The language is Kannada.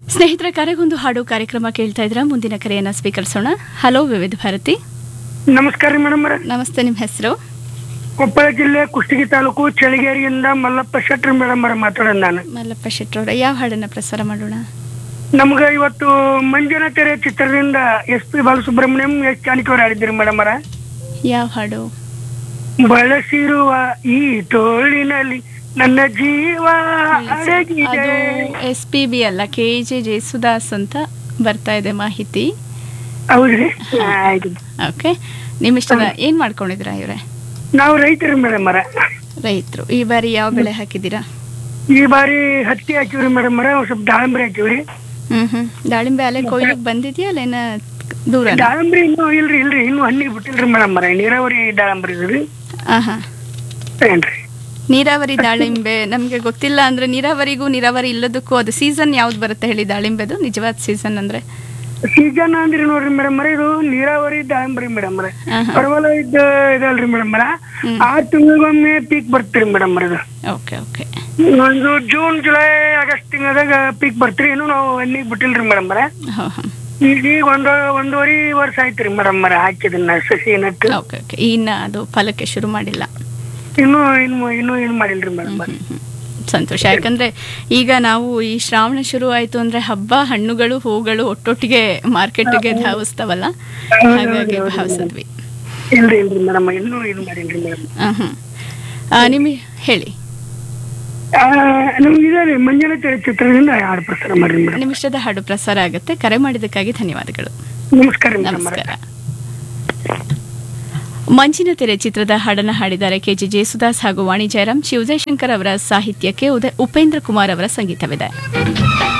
ಸ್ನೇಹಿತರ ಕರೆಗೊಂದು ಹಾಡು ಕಾರ್ಯಕ್ರಮ ಕೇಳ್ತಾ ಇದ್ರ ಮುಂದಿನ ಕರೆಯನ್ನ ಸ್ವೀಕರಿಸೋಣ ಹಲೋ ವಿವಿಧ ಭಾರತಿ ನಮಸ್ಕಾರ ರೀ ಮೇಡಮ್ ನಮಸ್ತೆ ನಿಮ್ಮ ಹೆಸರು ಕೊಪ್ಪಳ ಜಿಲ್ಲೆ ಕುಷ್ಟಗಿ ತಾಲೂಕು ಚಳಿಗೇರಿಯಿಂದ ಮಲ್ಲಪ್ಪ ಶೆಟ್ರಿ ಮೇಡಮ್ ಅವರ ಮಾತಾಡೋದು ನಾನು ಮಲ್ಲಪ್ಪ ಶೆಟ್ಟರವ್ರ ಯಾವ ಹಾಡನ್ನ ಪ್ರಸಾರ ಮಾಡೋಣ ನಮ್ಗ ಇವತ್ತು ಮಂಜನ ತೆರೆ ಚಿತ್ರದಿಂದ ಎಸ್ ಪಿ ಬಾಲಸುಬ್ರಹ್ಮಣ್ಯಂ ಎಸ್ ಜಾನಕಿಯವರು ಆಡಿದ್ರಿ ಮೇಡಮ್ ಅವರ ಯಾವ ಹಾಡು ಬಳಸಿರುವ ಈ ತೋಳಿನಲ್ಲಿ ನನ್ನ ಜೀವ ಅಡಗಿದೆ ಅದು ಎಸ್ ಪಿ ಬಿ ಅಲ್ಲ ಕೆ ಜೆ ಜೇಸುದಾಸ್ ಅಂತ ಬರ್ತಾ ಇದೆ ಮಾಹಿತಿ ಹೌದ್ರಿ ಆಯ್ತು ಓಕೆ ನಿಮ್ಮ ಇಷ್ಟದ ಏನ್ ಮಾಡ್ಕೊಂಡಿದ್ದೀರಾ ಇವ್ರೆ ನಾವು ರೈತರು ಮೇಡಮ್ ಅವರ ರೈತರು ಈ ಬಾರಿ ಯಾವ ಬೆಳೆ ಹಾಕಿದ್ದೀರಾ ಈ ಬಾರಿ ಹತ್ತಿ ಹಾಕಿವ್ರಿ ಮೇಡಮ್ ಅವರ ಒಂದ್ ಸ್ವಲ್ಪ ದಾಳಂಬ್ರಿ ಹಾಕಿವ್ರಿ ಹ್ಮ್ ಹ್ಮ್ ದಾಳಿಂಬೆ ಅಲೆ ಕೊಯ್ಲಿಗೆ ಬಂದಿದ್ಯಾ ಅಲ್ಲ ಏನ ದೂರ ದಾಳಂಬ್ರಿ ಇನ್ನೂ ಇಲ್ರಿ ಇಲ್ರಿ ಇನ್ನೂ ಹಣ್ಣಿಗೆ ಬಿಟ್ಟಿಲ್ರಿ ಮೇಡಮ್ ಅವರ ನೀರಾವರಿ ದಾಳಂಬ್ರಿ ಇದ್ರಿ ಆಹಾ ಏನ್ರಿ ನೀರಾವರಿ ದಾಳಿಂಬೆ ನಮ್ಗೆ ಗೊತ್ತಿಲ್ಲ ಅಂದ್ರೆ ನೀರಾವರಿಗೂ ನೀರಾವರಿ ಇಲ್ಲದಕ್ಕೂ ಅದು ಸೀಸನ್ ಯಾವ್ದು ಬರುತ್ತೆ ಹೇಳಿ ದಾಳಿಂಬೆದು ನಿಜವಾದ ಸೀಸನ್ ಅಂದ್ರೆ ಸೀಸನ್ ಅಂದ್ರಿ ನೋಡ್ರಿ ಮೇಡಮ್ ಇದು ನೀರಾವರಿ ದಾಳಂಬ್ರಿ ಮೇಡಮ್ ಆಹಾ. ಪರವಲ ಇದ್ದ ಇದಲ್ರಿ ಮೇಡಮ್ ಹ್ಮ್. ಆರ್ ತಿಂಗಳಿಗೊಮ್ಮೆ ಪೀಕ್ ಬರ್ತೀರಿ ಮೇಡಮ್ ಇದು ಓಕೆ ಓಕೆ ಒಂದು ಜೂನ್ ಜುಲೈ ಆಗಸ್ಟ್ ತಿಂಗಳದಾಗ ಪೀಕ್ ಬರ್ತೀರಿ ಇನ್ನು ನಾವು ಎಣ್ಣಿಗೆ ಬಿಟ್ಟಿಲ್ರಿ ಮೇಡಮ್ ಈಗ ಈಗ ಒಂದು ಒಂದೂವರೆ ವರ್ಷ ಆಯ್ತ್ರಿ ಮೇಡಮ್ ಹಾಕಿದನ್ನ ಸಸಿ ನಟ್ಟು ಓಕೆ ಓಕೆ ಇನ್ನ ಅದು ಫಲಕ್ಕೆ ಶುರು ಮಾಡಿಲ್ಲ ಇನ್ನು ಇನ್ನು ಇನ್ನೂ ಏನು ಮಾಡಿಲ್ರಿ ಮೇಡಮ್ ಹ್ಮ್, ಹ್ಮ್. ಸಂತೋಷ ಯಾಕಂದ್ರೆ ಈಗ ನಾವು ಈ ಶ್ರಾವಣ ಶುರು ಆಯ್ತು ಅಂದ್ರೆ ಹಬ್ಬ ಹಣ್ಣುಗಳು ಹೂಗಳು ಒಟ್ಟೊಟ್ಟಿಗೆ ಮಾರ್ಕೆಟ್ಗೆ ಧಾವಿಸ್ತಾವಲ್ಲ ಹಾಗಾಗಿ ಭಾವಿಸಿದ್ವಿ ಇಲ್ರಿ ಇಲ್ರಿ ಮೇಡಮ್ ಇನ್ನೂ ಏನು ಮಾಡಿಲ್ರಿ ಮೇಡಮ್ ಹ್ಮ್ ಹ್ಮ್ ನಿಮಗೆ ಹೇಳಿ ನಮ್ಗೆ ಇದೆ ರೀ ಮಂಜನ ತೆರೆ ಚಿತ್ರದಿಂದ ಹಾಡು ಪ್ರಸಾರ ಮಾಡ್ರಿ ಮೇಡಮ್ ನಿಮ್ಮ ಇಷ್ಟದ ಹಾಡು ಪ್ರಸಾರ ಆಗುತ್ತೆ ಕರೆ ಮಾಡಿದ್ದಕ್ಕಾಗಿ ಧನ್ಯವಾದಗಳು ನಮಸ್ಕಾರ ಮೇಡಮ್ ನಮಸ್ಕಾರ ಮಂಜಿನ ತೆರೆ ಚಿತ್ರದ ಹಾಡನ್ನು ಹಾಡಿದ್ದಾರೆ ಕೆಜಿ ಜೇಸುದಾಸ್ ಹಾಗೂ ವಾಣಿ ಜಯರಾಮ್ ಶಿವಜಯಶಂಕರ್ ಅವರ ಸಾಹಿತ್ಯಕ್ಕೆ ಉದಯ ಉಪೇಂದ್ರ ಕುಮಾರ್ ಅವರ ಸಂಗೀತವಿದೆ